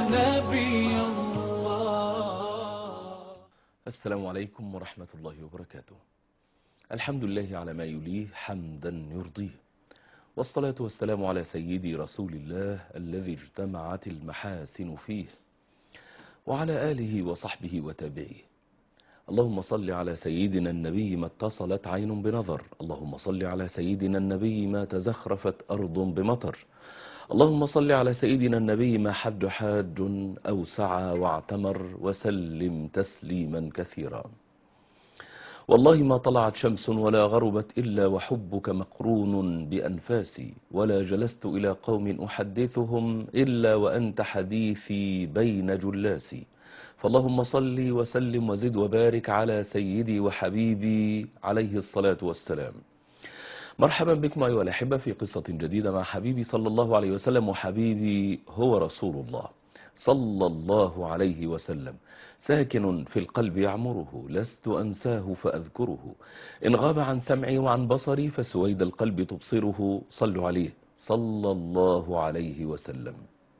نبي الله السلام عليكم ورحمة الله وبركاته الحمد لله على ما يليه حمدا يرضيه والصلاة والسلام على سيدي رسول الله الذي اجتمعت المحاسن فيه وعلى آله وصحبه وتابعيه اللهم صل على سيدنا النبي ما اتصلت عين بنظر اللهم صل على سيدنا النبي ما تزخرفت أرض بمطر اللهم صل على سيدنا النبي ما حج حاج أو سعى واعتمر وسلم تسليما كثيرا والله ما طلعت شمس ولا غربت إلا وحبك مقرون بأنفاسي ولا جلست إلى قوم أحدثهم إلا وأنت حديثي بين جلاسي فاللهم صل وسلم وزد وبارك على سيدي وحبيبي عليه الصلاة والسلام مرحبا بكم أيها الأحبة في قصة جديدة مع حبيبي صلى الله عليه وسلم وحبيبي هو رسول الله صلى الله عليه وسلم ساكن في القلب يعمره لست أنساه فأذكره إن غاب عن سمعي وعن بصري فسويد القلب تبصره صلوا عليه صلى الله عليه وسلم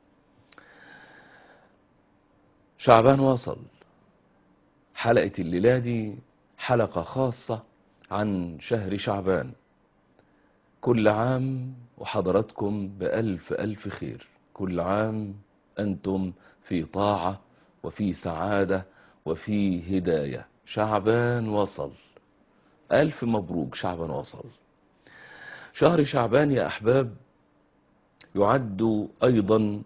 شعبان وصل حلقة الليلة دي حلقة خاصة عن شهر شعبان كل عام وحضراتكم بألف ألف خير كل عام أنتم في طاعة وفي سعادة وفي هداية شعبان وصل ألف مبروك شعبان وصل شهر شعبان يا أحباب يعد أيضا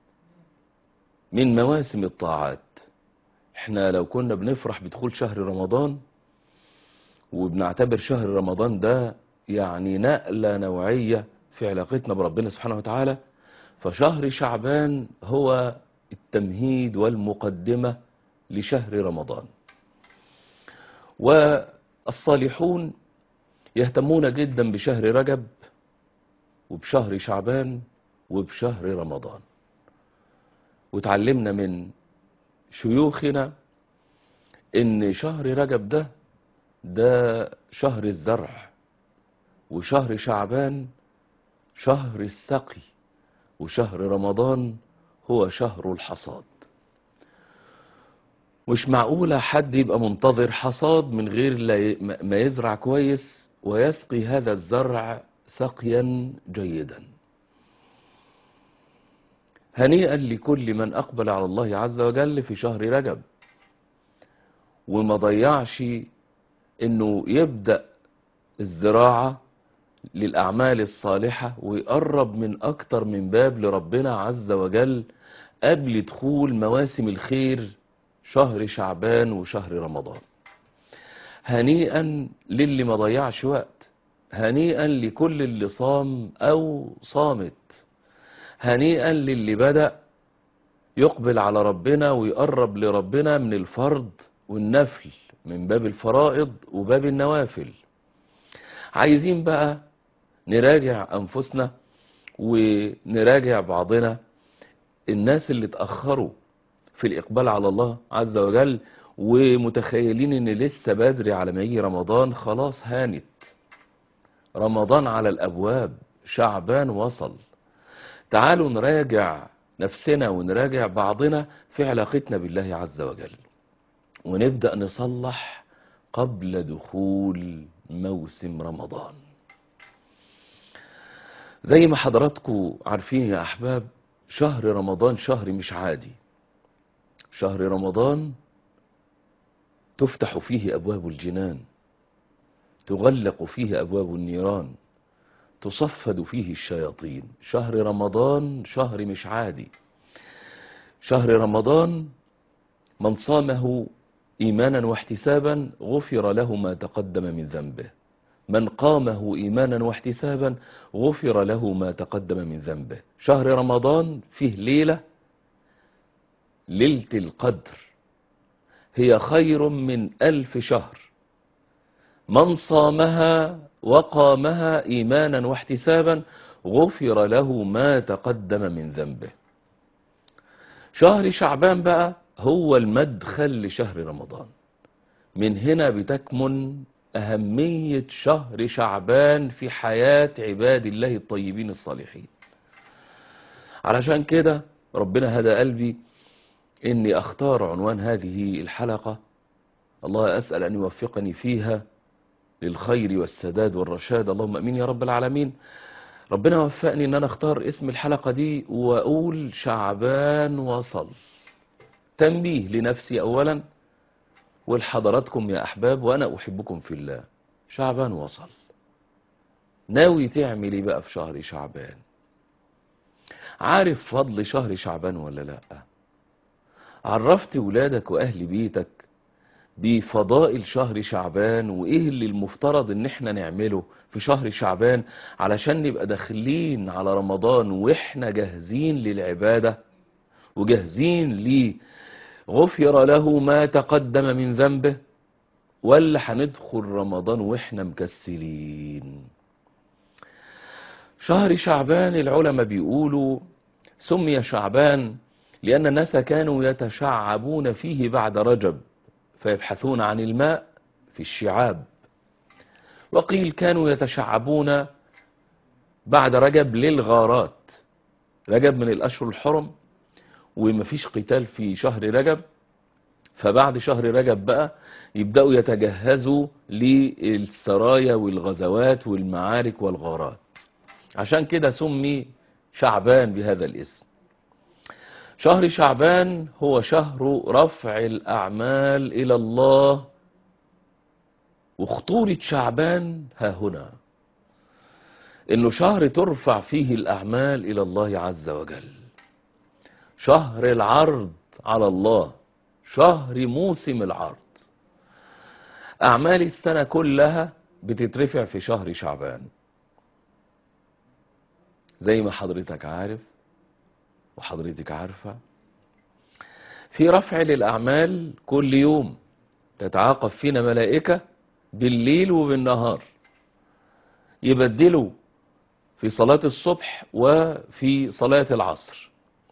من مواسم الطاعات احنا لو كنا بنفرح بدخول شهر رمضان وبنعتبر شهر رمضان ده يعني نقلة نوعية في علاقتنا بربنا سبحانه وتعالى فشهر شعبان هو التمهيد والمقدمة لشهر رمضان والصالحون يهتمون جدا بشهر رجب وبشهر شعبان وبشهر رمضان وتعلمنا من شيوخنا ان شهر رجب ده ده شهر الزرع وشهر شعبان شهر السقي وشهر رمضان هو شهر الحصاد مش معقولة حد يبقى منتظر حصاد من غير ما يزرع كويس ويسقي هذا الزرع سقيا جيدا هنيئا لكل من أقبل على الله عز وجل في شهر رجب وما ضيعش انه يبدأ الزراعة للأعمال الصالحة ويقرب من أكتر من باب لربنا عز وجل قبل دخول مواسم الخير شهر شعبان وشهر رمضان هنيئا للي ما ضيعش وقت هنيئا لكل اللي صام أو صامت هنيئا للي بدأ يقبل على ربنا ويقرب لربنا من الفرض والنفل من باب الفرائض وباب النوافل عايزين بقى نراجع أنفسنا ونراجع بعضنا الناس اللي اتأخروا في الإقبال على الله عز وجل ومتخيلين ان لسه بدري على ما يجي رمضان خلاص هانت رمضان على الأبواب شعبان وصل تعالوا نراجع نفسنا ونراجع بعضنا في علاقتنا بالله عز وجل ونبدأ نصلح قبل دخول موسم رمضان زي ما حضراتكم عارفين يا أحباب شهر رمضان شهر مش عادي شهر رمضان تفتح فيه أبواب الجنان تغلق فيه أبواب النيران تصفد فيه الشياطين شهر رمضان شهر مش عادي شهر رمضان من صامه إيمانا واحتسابا غفر له ما تقدم من ذنبه من قامه إيمانا واحتسابا غفر له ما تقدم من ذنبه شهر رمضان فيه ليلة ليلة القدر هي خير من ألف شهر من صامها وقامها إيمانا واحتسابا غفر له ما تقدم من ذنبه شهر شعبان بقى هو المدخل لشهر رمضان من هنا بتكمن أهمية شهر شعبان في حياة عباد الله الطيبين الصالحين علشان كده ربنا هدى قلبي إني أختار عنوان هذه الحلقة الله أسأل أن يوفقني فيها للخير والسداد والرشاد اللهم أمين يا رب العالمين ربنا وفقني أن أنا أختار اسم الحلقة دي وأقول شعبان وصل تنبيه لنفسي أولا ولحضراتكم يا أحباب وأنا أحبكم في الله شعبان وصل ناوي تعمل ايه بقى في شهر شعبان عارف فضل شهر شعبان ولا لا عرفت ولادك واهل بيتك بفضائل شهر شعبان وايه اللي المفترض ان احنا نعمله في شهر شعبان علشان نبقى داخلين على رمضان واحنا جاهزين للعبادة وجاهزين ليه غفر له ما تقدم من ذنبه ولا هندخل رمضان واحنا مكسلين شهر شعبان العلماء بيقولوا سمي شعبان لأن الناس كانوا يتشعبون فيه بعد رجب فيبحثون عن الماء في الشعاب وقيل كانوا يتشعبون بعد رجب للغارات رجب من الأشهر الحرم ومفيش قتال في شهر رجب فبعد شهر رجب بقى يبدأوا يتجهزوا للسرايا والغزوات والمعارك والغارات عشان كده سمي شعبان بهذا الاسم شهر شعبان هو شهر رفع الأعمال إلى الله وخطورة شعبان ها هنا إنه شهر ترفع فيه الأعمال إلى الله عز وجل شهر العرض على الله شهر موسم العرض أعمال السنة كلها بتترفع في شهر شعبان زي ما حضرتك عارف وحضرتك عارفة في رفع للأعمال كل يوم تتعاقب فينا ملائكة بالليل وبالنهار يبدلوا في صلاة الصبح وفي صلاة العصر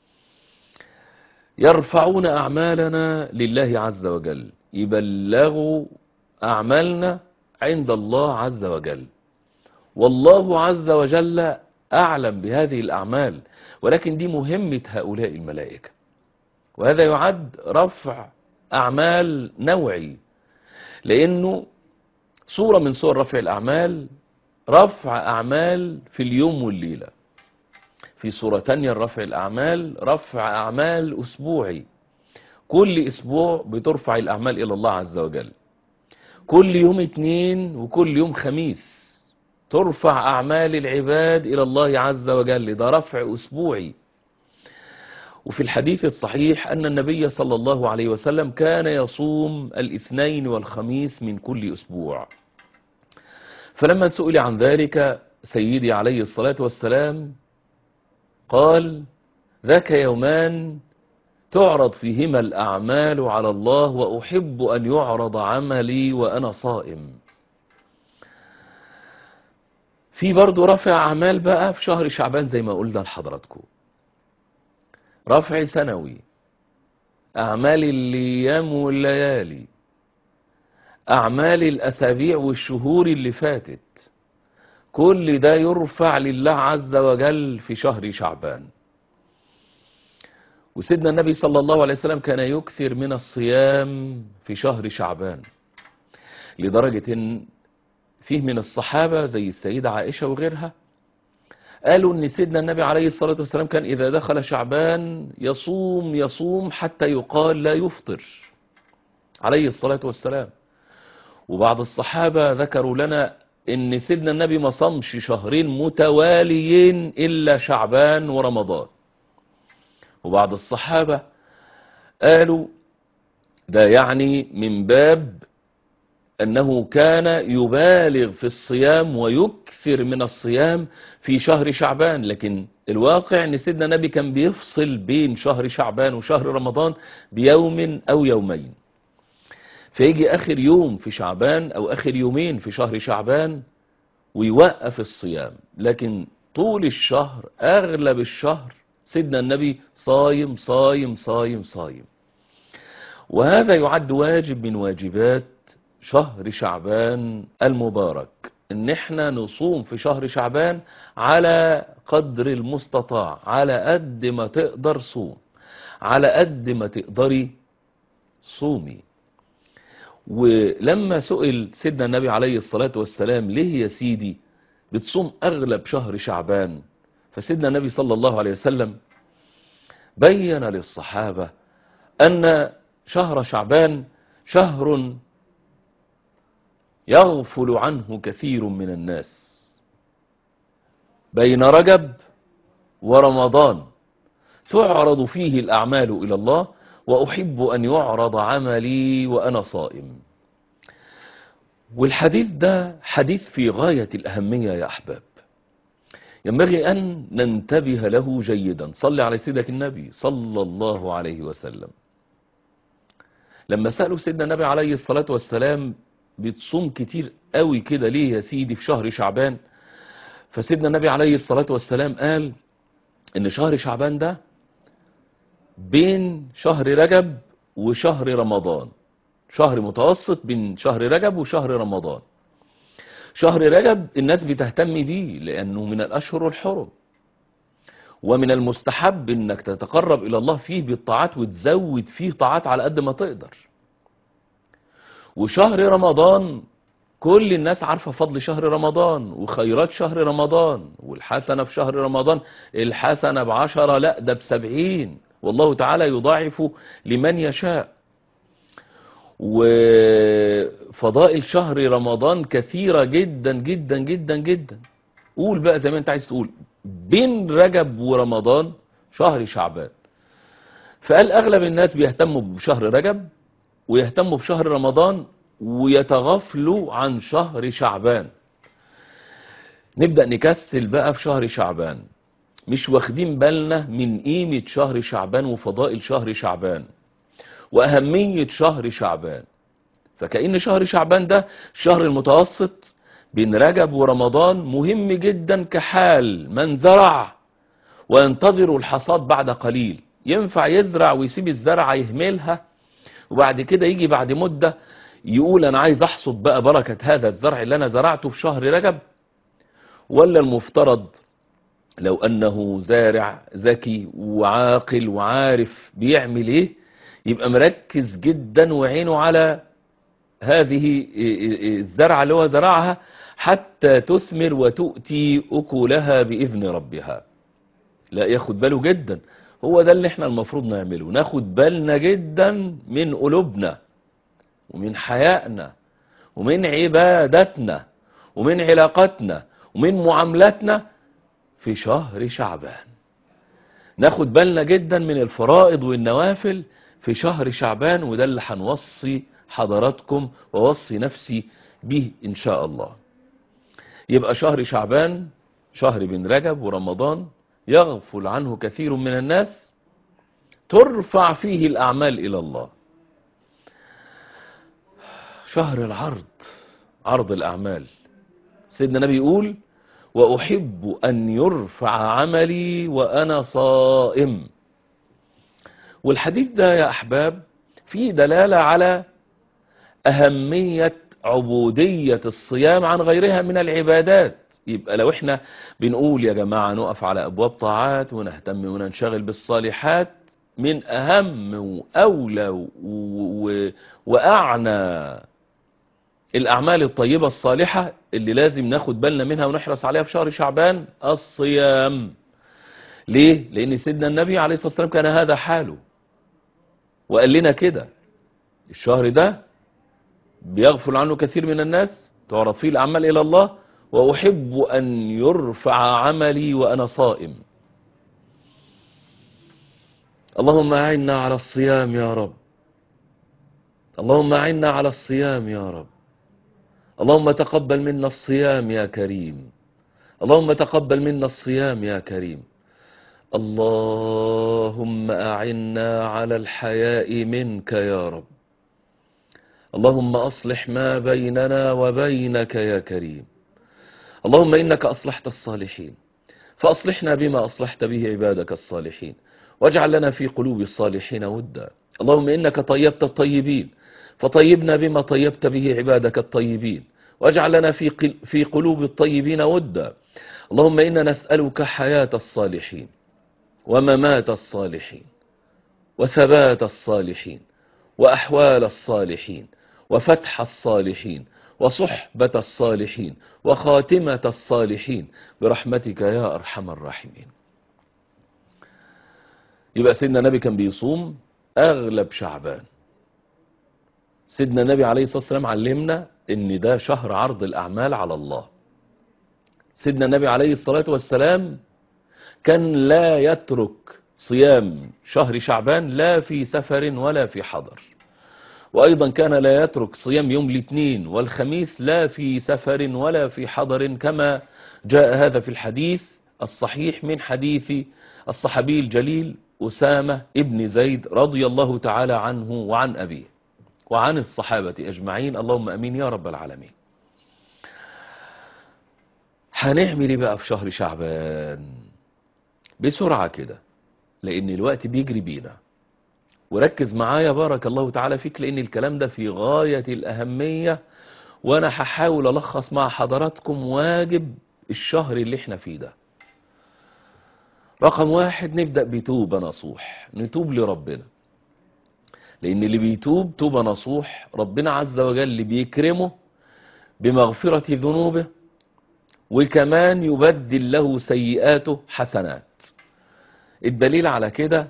يرفعون أعمالنا لله عز وجل يبلغوا أعمالنا عند الله عز وجل والله عز وجل أعلم بهذه الأعمال ولكن دي مهمة هؤلاء الملائكة وهذا يعد رفع أعمال نوعي لأنه صورة من صور رفع الأعمال رفع أعمال في اليوم والليلة في صورة تانية رفع الأعمال رفع أعمال أسبوعي كل أسبوع بترفع الأعمال إلى الله عز وجل كل يوم اتنين وكل يوم خميس ترفع أعمال العباد إلى الله عز وجل ده رفع أسبوعي وفي الحديث الصحيح أن النبي صلى الله عليه وسلم كان يصوم الاثنين والخميس من كل أسبوع فلما سئل عن ذلك سيدي عليه الصلاة والسلام قال ذاك يومان تعرض فيهما الأعمال على الله وأحب أن يعرض عملي وأنا صائم في برضه رفع أعمال بقى في شهر شعبان زي ما قلنا لحضراتكم رفع سنوي أعمال الأيام والليالي أعمال الأسابيع والشهور اللي فاتت كل ده يرفع لله عز وجل في شهر شعبان وسيدنا النبي صلى الله عليه وسلم كان يكثر من الصيام في شهر شعبان لدرجة ان فيه من الصحابة زي السيدة عائشة وغيرها قالوا ان سيدنا النبي عليه الصلاة والسلام كان اذا دخل شعبان يصوم يصوم حتى يقال لا يفطر عليه الصلاة والسلام وبعض الصحابة ذكروا لنا ان سيدنا النبي ما صامش شهرين متواليين الا شعبان ورمضان وبعض الصحابة قالوا ده يعني من باب أنه كان يبالغ في الصيام ويكثر من الصيام في شهر شعبان لكن الواقع أن سيدنا النبي كان بيفصل بين شهر شعبان وشهر رمضان بيوم أو يومين فيجي آخر يوم في شعبان أو آخر يومين في شهر شعبان ويوقف الصيام لكن طول الشهر أغلب الشهر سيدنا النبي صايم صايم صايم صايم وهذا يعد واجب من واجبات شهر شعبان المبارك ان احنا نصوم في شهر شعبان على قدر المستطاع على قد ما تقدر صوم على قد ما تقدري صومي ولما سئل سيدنا النبي عليه الصلاة والسلام ليه يا سيدي بتصوم أغلب شهر شعبان فسيدنا النبي صلى الله عليه وسلم بين للصحابة أن شهر شعبان شهر يغفل عنه كثير من الناس بين رجب ورمضان تعرض فيه الأعمال إلى الله وأحب أن يعرض عملي وأنا صائم والحديث ده حديث في غاية الأهمية يا أحباب ينبغي أن ننتبه له جيدا صل على سيدك النبي صلى الله عليه وسلم لما سألوا سيدنا النبي عليه الصلاة والسلام بتصوم كتير قوي كده ليه يا سيدي في شهر شعبان فسيدنا النبي عليه الصلاة والسلام قال ان شهر شعبان ده بين شهر رجب وشهر رمضان شهر متوسط بين شهر رجب وشهر رمضان شهر رجب الناس بتهتم بيه لأنه من الأشهر الحرم ومن المستحب انك تتقرب الى الله فيه بالطاعات وتزود فيه طاعات على قد ما تقدر وشهر رمضان كل الناس عارفة فضل شهر رمضان وخيرات شهر رمضان والحسنة في شهر رمضان الحسنة بعشرة لا ده بسبعين والله تعالى يضاعف لمن يشاء وفضائل شهر رمضان كثيرة جدا جدا جدا جدا قول بقى زي ما انت عايز تقول بين رجب ورمضان شهر شعبان فقال اغلب الناس بيهتموا بشهر رجب ويهتموا بشهر رمضان ويتغفلوا عن شهر شعبان نبدأ نكسل بقى في شهر شعبان مش واخدين بالنا من قيمة شهر شعبان وفضائل شهر شعبان وأهمية شهر شعبان فكأن شهر شعبان ده الشهر المتوسط بين رجب ورمضان مهم جدا كحال من زرع وينتظر الحصاد بعد قليل ينفع يزرع ويسيب الزرعة يهملها وبعد كده يجي بعد مدة يقول أنا عايز أحصد بقى بركة هذا الزرع اللي أنا زرعته في شهر رجب ولا المفترض لو أنه زارع ذكي وعاقل وعارف بيعمل إيه يبقى مركز جدا وعينه على هذه الزرعة اللي هو زرعها حتى تثمر وتؤتي أكلها بإذن ربها لا ياخد باله جدا هو ده اللي احنا المفروض نعمله ناخد بالنا جدا من قلوبنا ومن حيائنا ومن عبادتنا ومن علاقتنا ومن معاملاتنا في شهر شعبان ناخد بالنا جدا من الفرائض والنوافل في شهر شعبان وده اللي هنوصي حضراتكم ووصي نفسي به إن شاء الله يبقى شهر شعبان شهر بين رجب ورمضان يغفل عنه كثير من الناس ترفع فيه الأعمال إلى الله شهر العرض عرض الأعمال سيدنا النبي يقول وأحب أن يرفع عملي وأنا صائم والحديث ده يا أحباب فيه دلالة على أهمية عبودية الصيام عن غيرها من العبادات يبقى لو احنا بنقول يا جماعة نقف على أبواب طاعات ونهتم وننشغل بالصالحات من أهم وأولى و- و- وأعنى الأعمال الطيبة الصالحة اللي لازم ناخد بالنا منها ونحرص عليها في شهر شعبان الصيام ليه؟ لأن سيدنا النبي عليه الصلاة والسلام كان هذا حاله وقال لنا كده الشهر ده بيغفل عنه كثير من الناس تعرض فيه الأعمال إلى الله وأحب أن يرفع عملي وأنا صائم اللهم أعنا على الصيام يا رب اللهم أعنا على الصيام يا رب اللهم تقبل منا الصيام يا كريم اللهم تقبل منا الصيام يا كريم اللهم أعنا على الحياء منك يا رب اللهم أصلح ما بيننا وبينك يا كريم اللهم إنك أصلحت الصالحين فأصلحنا بما أصلحت به عبادك الصالحين واجعل لنا في قلوب الصالحين ودا اللهم إنك طيبت الطيبين فطيبنا بما طيبت به عبادك الطيبين واجعل لنا في قل- في قلوب الطيبين ودا اللهم إنا نسألك حياة الصالحين وممات الصالحين وثبات الصالحين وأحوال الصالحين وفتح الصالحين وصحبة الصالحين وخاتمة الصالحين برحمتك يا أرحم الراحمين يبقى سيدنا النبي كان بيصوم أغلب شعبان سيدنا النبي عليه الصلاة والسلام علمنا ان ده شهر عرض الأعمال على الله سيدنا النبي عليه الصلاة والسلام كان لا يترك صيام شهر شعبان لا في سفر ولا في حضر وأيضا كان لا يترك صيام يوم الاثنين والخميس لا في سفر ولا في حضر كما جاء هذا في الحديث الصحيح من حديث الصحابي الجليل أسامة ابن زيد رضي الله تعالى عنه وعن أبيه وعن الصحابة أجمعين اللهم أمين يا رب العالمين هنعمل ايه بقى في شهر شعبان بسرعة كده لأن الوقت بيجري بينا وركز معايا بارك الله تعالى فيك لأن الكلام ده في غاية الأهمية وأنا هحاول ألخص مع حضراتكم واجب الشهر اللي احنا فيه ده رقم واحد نبدأ بتوبة نصوح نتوب لربنا لأن اللي بيتوب توبة نصوح ربنا عز وجل بيكرمه بمغفرة ذنوبه وكمان يبدل له سيئاته حسنات الدليل على كده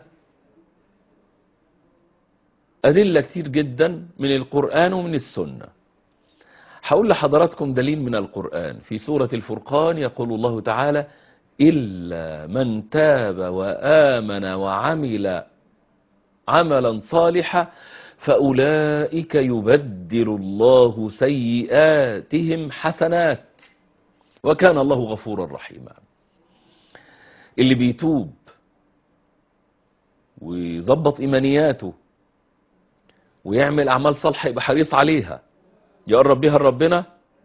أدلة كتير جدا من القرآن ومن السنة هقول لحضراتكم دليل من القرآن في سورة الفرقان يقول الله تعالى إلا من تاب وآمن وعمل عملا صالحا فأولئك يبدل الله سيئاتهم حسنات وكان الله غفورا رحيما اللي بيتوب ويظبط إيمانياته ويعمل أعمال صالحة يبقى حريص عليها يقرب بيها لربنا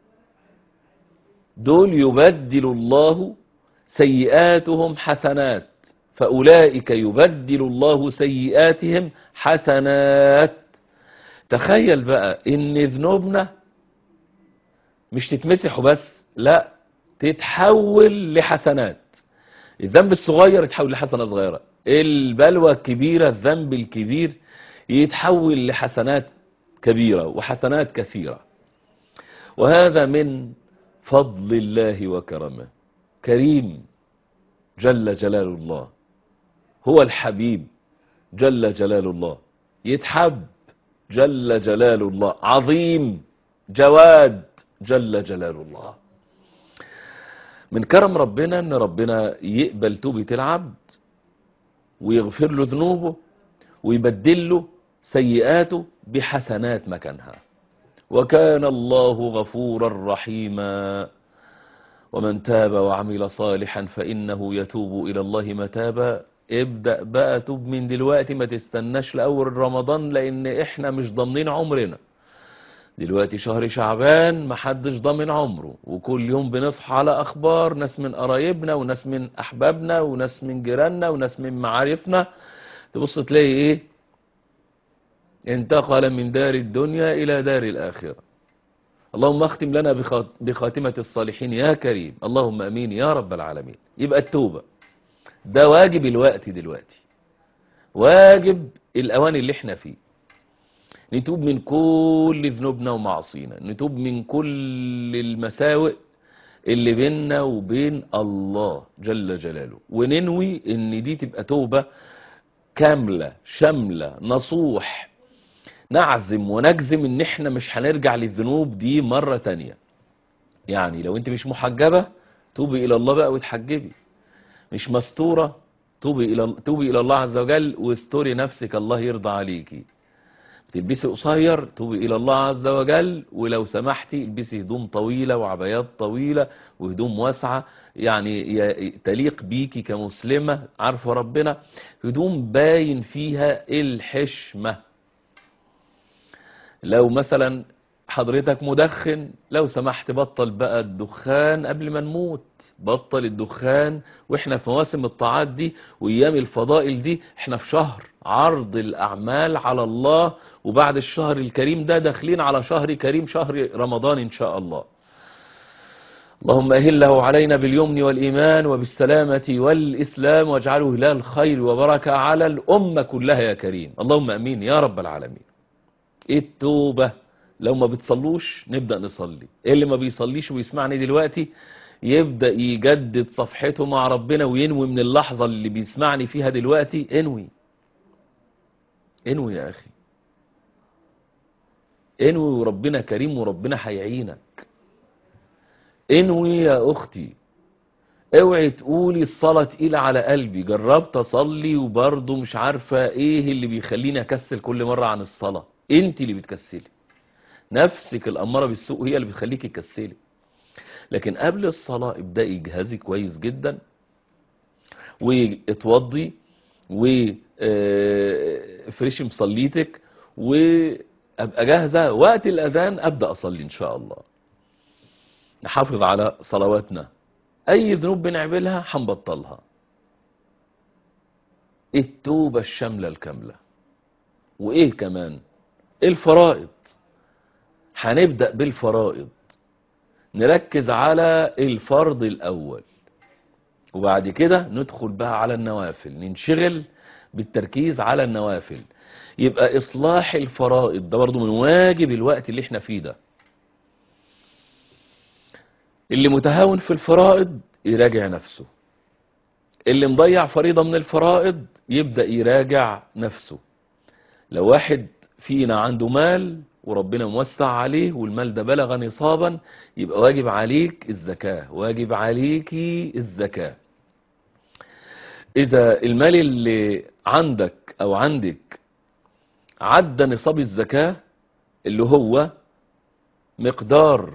دول يبدل الله سيئاتهم حسنات فأولئك يبدل الله سيئاتهم حسنات تخيل بقى ان ذنوبنا مش تتمسح بس لا تتحول لحسنات الذنب الصغير يتحول لحسنة صغيرة البلوى الكبيرة الذنب الكبير يتحول لحسنات كبيرة وحسنات كثيرة وهذا من فضل الله وكرمه كريم جل جلال الله هو الحبيب جل جلال الله يتحب جل جلال الله عظيم جواد جل جلال الله من كرم ربنا ان ربنا يقبل توبة العبد ويغفر له ذنوبه ويبدل له سيئاته بحسنات مكانها وكان الله غفورا رحيما ومن تاب وعمل صالحا فإنه يتوب إلى الله متابا ابدأ بقى توب من دلوقتي ما تستناش لأول رمضان لأن احنا مش ضامنين عمرنا دلوقتي شهر شعبان محدش ضامن عمره وكل يوم بنصحى على أخبار ناس من قرايبنا وناس من أحبابنا وناس من جيراننا وناس من معارفنا تبص تلاقي ايه انتقل من دار الدنيا إلى دار الآخرة اللهم اختم لنا بخاتمة الصالحين يا كريم اللهم أمين يا رب العالمين يبقى التوبة ده واجب الوقت دلوقتي واجب الأوان اللي احنا فيه نتوب من كل ذنوبنا ومعصينا نتوب من كل المساوئ اللي بيننا وبين الله جل جلاله وننوي ان دي تبقى توبة كاملة شاملة نصوح نعزم ونجزم ان احنا مش هنرجع للذنوب دي مرة تانية يعني لو انت مش محجبة توبي الى الله بقى وتحجبي مش مستورة توبي الى توبي الى الله عز وجل واستوري نفسك الله يرضى عليكي تلبسي قصير توبي الى الله عز وجل ولو سمحتي البسي هدوم طويلة وعبايات طويلة وهدوم واسعة يعني تليق بيكي كمسلمة عارفة ربنا هدوم باين فيها الحشمة لو مثلا حضرتك مدخن لو سمحت بطل بقى الدخان قبل ما نموت بطل الدخان واحنا في مواسم الطاعات دي وايام الفضائل دي احنا في شهر عرض الاعمال على الله وبعد الشهر الكريم ده داخلين على شهر كريم شهر رمضان ان شاء الله اللهم أهله علينا باليمن والإيمان وبالسلامة والإسلام واجعله هلال خير وبركة على الأمة كلها يا كريم اللهم أمين يا رب العالمين إيه التوبة لو ما بتصلوش نبدأ نصلي اللي ما بيصليش ويسمعني دلوقتي يبدأ يجدد صفحته مع ربنا وينوي من اللحظة اللي بيسمعني فيها دلوقتي انوي انوي يا أخي انوي وربنا كريم وربنا هيعينك انوي يا اختي اوعي تقولي الصلاة تقيلة على قلبي جربت اصلي وبرضه مش عارفة ايه اللي بيخليني اكسل كل مرة عن الصلاة انت اللي بتكسلي نفسك الامارة بالسوء هي اللي بتخليكي تكسلي لكن قبل الصلاة ابدأي جهازي كويس جدا واتوضي وفرشي مصليتك وابقى جاهزة وقت الاذان ابدأ اصلي ان شاء الله نحافظ على صلواتنا اي ذنوب بنعملها هنبطلها التوبة الشاملة الكاملة وايه كمان الفرائض هنبدأ بالفرائض نركز على الفرض الاول وبعد كده ندخل بقى على النوافل ننشغل بالتركيز على النوافل يبقى اصلاح الفرائض ده برضو من واجب الوقت اللي احنا فيه ده اللي متهاون في الفرائض يراجع نفسه اللي مضيع فريضة من الفرائض يبدأ يراجع نفسه لو واحد فينا عنده مال وربنا موسع عليه والمال ده بلغ نصابا يبقى واجب عليك الزكاة واجب عليكي الزكاة إذا المال اللي عندك أو عندك عدى نصاب الزكاة اللي هو مقدار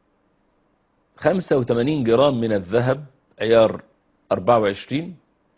85 جرام من الذهب عيار 24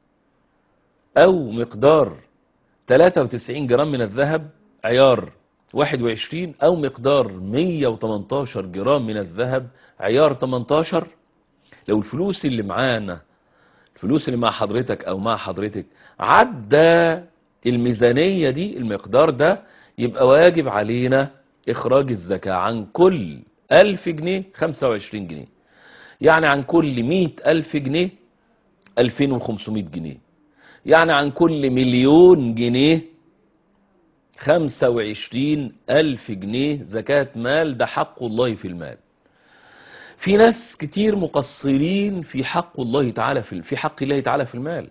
أو مقدار 93 جرام من الذهب عيار 21 أو مقدار 118 جرام من الذهب عيار 18 لو الفلوس اللي معانا الفلوس اللي مع حضرتك أو مع حضرتك عدى الميزانية دي المقدار ده يبقى واجب علينا إخراج الزكاة عن كل ألف جنيه خمسة وعشرين جنيه يعني عن كل مئة ألف جنيه ألفين وخمسمائة جنيه يعني عن كل مليون جنيه خمسة وعشرين ألف جنيه زكاة مال ده حق الله في المال في ناس كتير مقصرين في حق الله تعالى في في حق الله تعالى في المال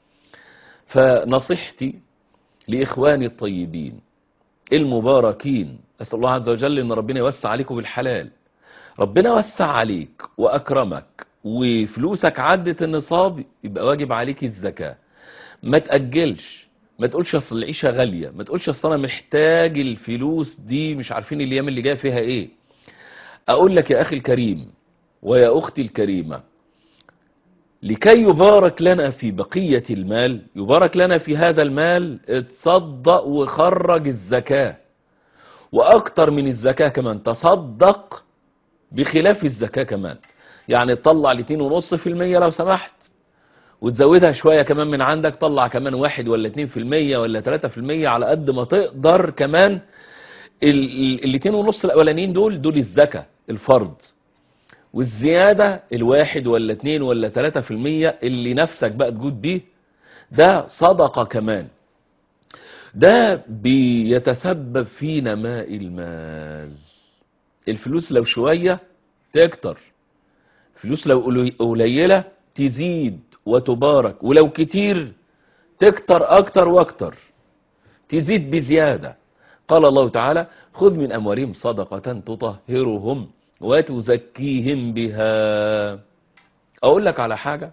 فنصيحتي لإخواني الطيبين المباركين أسأل الله عز وجل أن ربنا يوسع عليكم بالحلال ربنا وسع عليك وأكرمك وفلوسك عدت النصاب يبقى واجب عليك الزكاة ما تأجلش ما تقولش اصل العيشة غالية ما تقولش اصل انا محتاج الفلوس دي مش عارفين الايام اللي جايه فيها ايه اقول لك يا اخي الكريم ويا اختي الكريمة لكي يبارك لنا في بقية المال يبارك لنا في هذا المال اتصدق وخرج الزكاة واكتر من الزكاة كمان تصدق بخلاف الزكاة كمان يعني تطلع الاتنين ونص في المية لو سمحت وتزودها شوية كمان من عندك طلع كمان واحد ولا اتنين في المية ولا تلاتة في المية على قد ما تقدر كمان الاتنين ونص الاولانيين دول دول الزكاة الفرض والزيادة الواحد ولا اتنين ولا تلاتة في المية اللي نفسك بقى تجود بيه ده صدقة كمان ده بيتسبب في نماء المال الفلوس لو شوية تكتر فلوس لو قليلة تزيد وتبارك ولو كتير تكتر اكتر واكتر تزيد بزيادة قال الله تعالى خذ من اموالهم صدقة تطهرهم وتزكيهم بها اقول لك على حاجة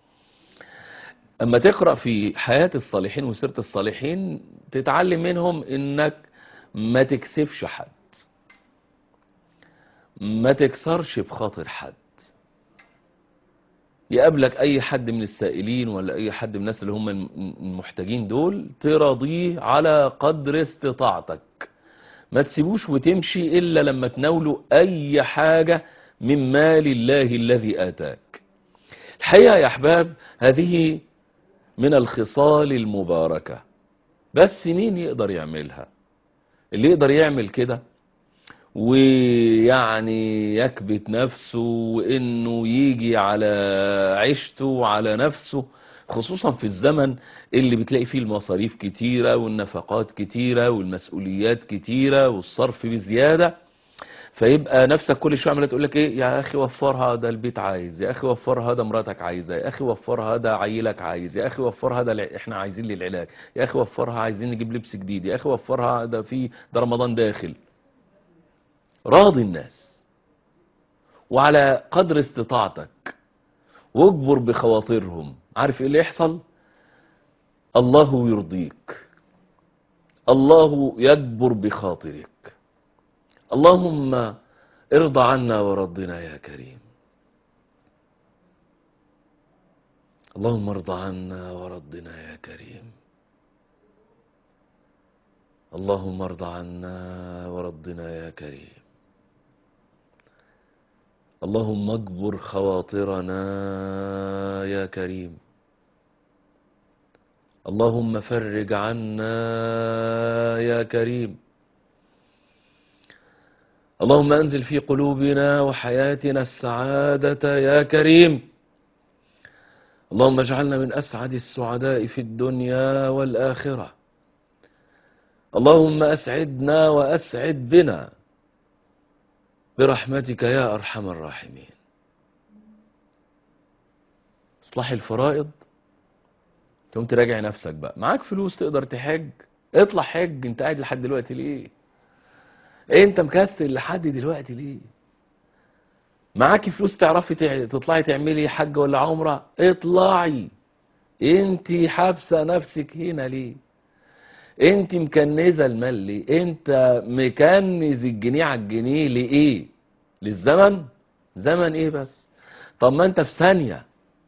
اما تقرأ في حياة الصالحين وسيرة الصالحين تتعلم منهم انك ما تكسفش حد ما تكسرش بخاطر حد يقابلك اي حد من السائلين ولا اي حد من الناس اللي هم المحتاجين دول تراضيه على قدر استطاعتك ما تسيبوش وتمشي الا لما تناوله اي حاجة من مال الله الذي اتاك الحقيقة يا احباب هذه من الخصال المباركة بس مين يقدر يعملها اللي يقدر يعمل كده ويعني يكبت نفسه وانه يجي على عيشته وعلى نفسه خصوصا في الزمن اللي بتلاقي فيه المصاريف كتيرة والنفقات كتيرة والمسؤوليات كتيرة والصرف بزيادة فيبقى نفسك كل شويه عماله تقول لك ايه يا اخي وفرها ده البيت عايز يا اخي وفرها ده مراتك عايزه يا اخي وفرها ده عيلك عايز يا اخي وفرها ده الع- احنا عايزين للعلاج يا اخي وفرها عايزين نجيب لبس جديد يا اخي وفرها ده في ده رمضان داخل راضي الناس وعلى قدر استطاعتك واجبر بخواطرهم عارف ايه اللي يحصل الله يرضيك الله يجبر بخاطرك اللهم ارضى عنا ورضنا يا كريم اللهم ارضى عنا ورضنا يا كريم اللهم ارضى عنا ورضنا يا كريم اللهم اجبر خواطرنا يا كريم اللهم فرج عنا يا كريم اللهم انزل في قلوبنا وحياتنا السعادة يا كريم اللهم اجعلنا من اسعد السعداء في الدنيا والاخرة اللهم اسعدنا واسعد بنا برحمتك يا ارحم الراحمين اصلاح الفرائض تقوم تراجع نفسك بقى معاك فلوس تقدر تحج اطلع حج انت قاعد لحد دلوقتي ليه ايه انت مكسل لحد دلوقتي ليه معاكي فلوس تعرفي تع- تطلعي تعملي حج ولا عمرة اطلعي انت حابسة نفسك هنا ليه انت مكنزة المال ليه انت مكنز الجنيه على الجنيه لايه للزمن زمن ايه بس طب ما انت في ثانية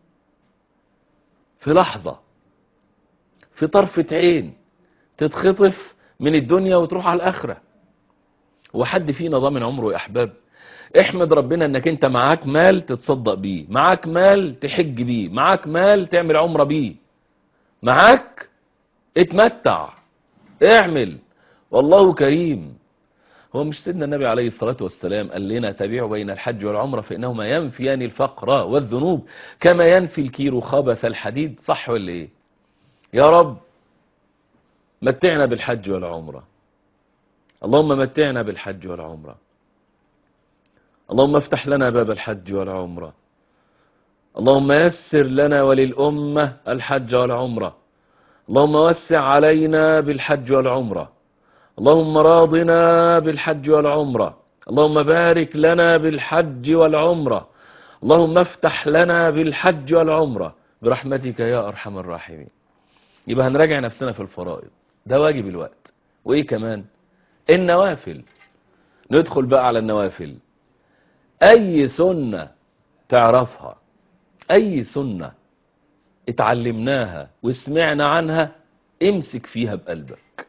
في لحظة في طرفة عين تتخطف من الدنيا وتروح على الآخرة وحد فينا ضامن عمره يا أحباب احمد ربنا انك انت معاك مال تتصدق بيه معاك مال تحج بيه معاك مال تعمل عمرة بيه معاك اتمتع اعمل والله كريم هو مش سيدنا النبي عليه الصلاة والسلام قال لنا تابعوا بين الحج والعمرة فإنهما ينفيان الفقر والذنوب كما ينفي الكير خبث الحديد صح ولا ايه يا رب متعنا بالحج والعمرة اللهم متعنا بالحج والعمرة اللهم افتح لنا باب الحج والعمرة اللهم يسر لنا وللأمة الحج والعمرة اللهم وسع علينا بالحج والعمرة اللهم راضنا بالحج والعمرة اللهم بارك لنا بالحج والعمرة اللهم افتح لنا بالحج والعمرة برحمتك يا أرحم الراحمين يبقى هنراجع نفسنا في الفرائض ده واجب الوقت وإيه كمان النوافل ندخل بقى على النوافل أي سنة تعرفها أي سنة اتعلمناها وسمعنا عنها امسك فيها بقلبك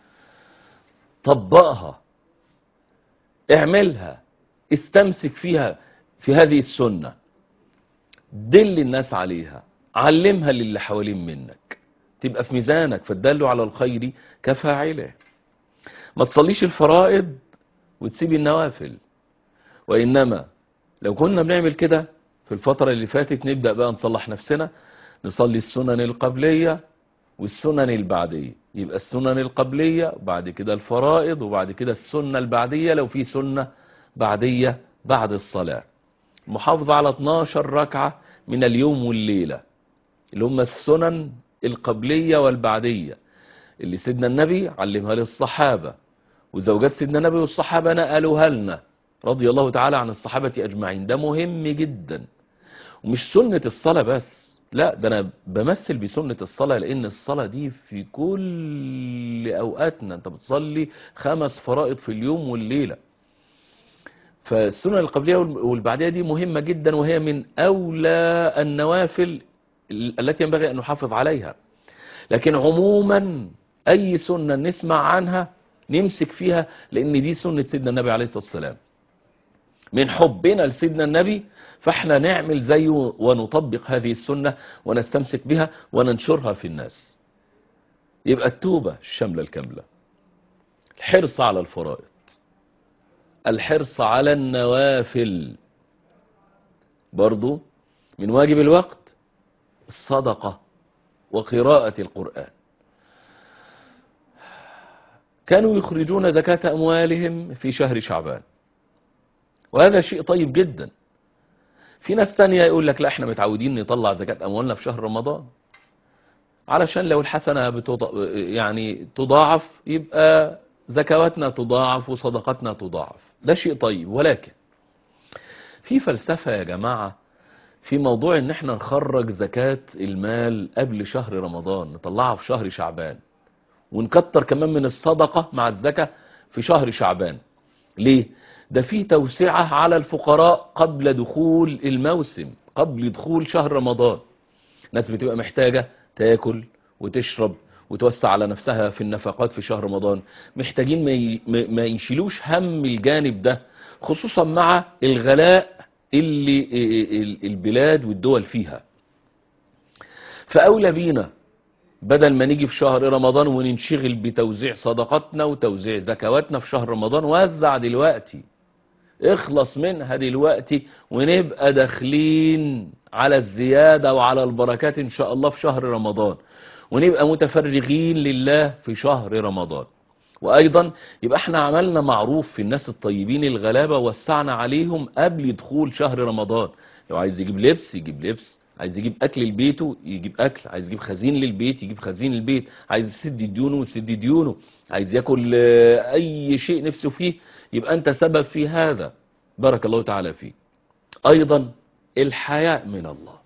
طبقها اعملها استمسك فيها في هذه السنة دل الناس عليها علمها للي حوالين منك تبقى في ميزانك فالدل على الخير كفاعله ما تصليش الفرائض وتسيب النوافل وإنما لو كنا بنعمل كده في الفترة اللي فاتت نبدأ بقى نصلح نفسنا نصلي السنن القبلية والسنن البعدية يبقى السنن القبلية وبعد كده الفرائض وبعد كده السنة البعدية لو في سنة بعدية بعد الصلاة المحافظة على 12 ركعة من اليوم والليلة اللي هم السنن القبلية والبعدية اللي سيدنا النبي علمها للصحابة وزوجات سيدنا النبي والصحابة نقلوها لنا رضي الله تعالى عن الصحابة أجمعين ده مهم جدا ومش سنة الصلاة بس لا ده أنا بمثل بسنة الصلاة لأن الصلاة دي في كل أوقاتنا أنت بتصلي خمس فرائض في اليوم والليلة فالسنة القبلية والبعدية دي مهمة جدا وهي من أولى النوافل التي ينبغي أن نحافظ عليها لكن عموما أي سنة نسمع عنها نمسك فيها لأن دي سنة سيدنا النبي عليه الصلاة والسلام من حبنا لسيدنا النبي فاحنا نعمل زيه ونطبق هذه السنة ونستمسك بها وننشرها في الناس يبقى التوبة الشاملة الكاملة الحرص على الفرائض الحرص على النوافل برضو من واجب الوقت الصدقة وقراءة القرآن كانوا يخرجون زكاة أموالهم في شهر شعبان وهذا شيء طيب جدا في ناس تانية يقول لك لا احنا متعودين نطلع زكاة أموالنا في شهر رمضان علشان لو الحسنة بتض... يعني تضاعف يبقى زكواتنا تضاعف وصدقاتنا تضاعف ده شيء طيب ولكن في فلسفة يا جماعة في موضوع ان احنا نخرج زكاة المال قبل شهر رمضان نطلعها في شهر شعبان ونكتر كمان من الصدقة مع الزكاة في شهر شعبان ليه؟ ده في توسعة على الفقراء قبل دخول الموسم قبل دخول شهر رمضان ناس بتبقى محتاجة تاكل وتشرب وتوسع على نفسها في النفقات في شهر رمضان محتاجين ما ي- ما- ما يشيلوش هم الجانب ده خصوصا مع الغلاء اللي ال- البلاد والدول فيها فأولى بينا بدل ما نيجي في شهر رمضان وننشغل بتوزيع صدقاتنا وتوزيع زكواتنا في شهر رمضان وزع دلوقتي اخلص منها دلوقتي ونبقى داخلين على الزيادة وعلى البركات ان شاء الله في شهر رمضان ونبقى متفرغين لله في شهر رمضان وايضا يبقى احنا عملنا معروف في الناس الطيبين الغلابة وسعنا عليهم قبل دخول شهر رمضان لو عايز يجيب لبس يجيب لبس عايز يجيب اكل لبيته يجيب اكل عايز يجيب خزين للبيت يجيب خزين للبيت عايز يسد ديونه يسد ديونه عايز ياكل آه، اي شيء نفسه فيه يبقى انت سبب في هذا بارك الله تعالى فيك ايضا الحياء من الله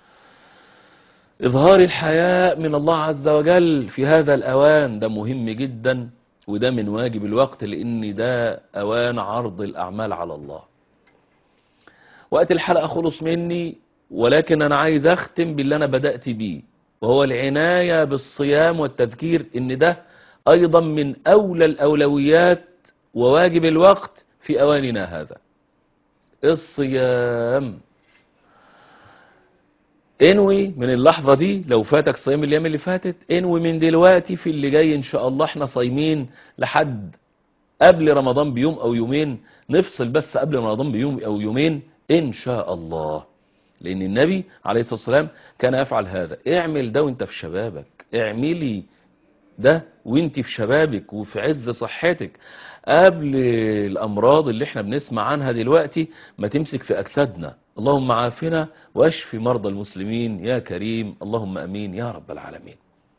اظهار الحياء من الله عز وجل في هذا الاوان ده مهم جدا وده من واجب الوقت لان ده اوان عرض الاعمال على الله وقت الحلقة خلص مني ولكن أنا عايز أختم باللي أنا بدأت بيه وهو العناية بالصيام والتذكير إن ده أيضا من أولى الأولويات وواجب الوقت في أواننا هذا الصيام انوي من اللحظة دي لو فاتك صيام الأيام اللي فاتت انوي من دلوقتي في اللي جاي إن شاء الله احنا صايمين لحد قبل رمضان بيوم او يومين نفصل بس قبل رمضان بيوم او يومين ان شاء الله لان النبي عليه الصلاة والسلام كان يفعل هذا اعمل ده وانت في شبابك اعملي ده وانت في شبابك وفي عز صحتك قبل الامراض اللي احنا بنسمع عنها دلوقتي ما تمسك في اجسادنا اللهم عافنا واشف مرضى المسلمين يا كريم اللهم امين يا رب العالمين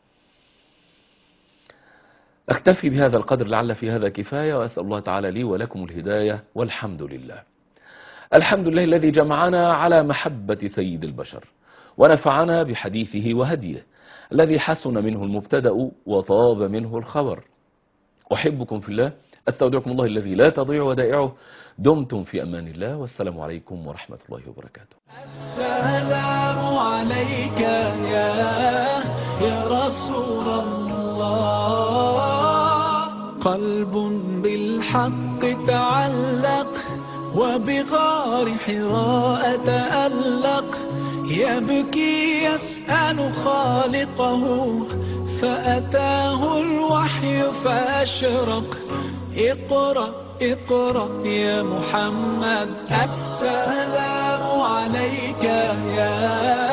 أكتفي بهذا القدر لعل في هذا كفاية وأسأل الله تعالى لي ولكم الهداية والحمد لله الحمد لله الذي جمعنا على محبة سيد البشر ونفعنا بحديثه وهديه الذي حسن منه المبتدأ وطاب منه الخبر أحبكم في الله أستودعكم الله الذي لا تضيع ودائعه دمتم في أمان الله والسلام عليكم ورحمة الله وبركاته السلام عليك يا يا رسول الله قلب بالحق تعلق وبغار حراء تألق يبكي يسأل خالقه فأتاه الوحي فأشرق اقرأ اقرأ يا محمد السلام عليك يا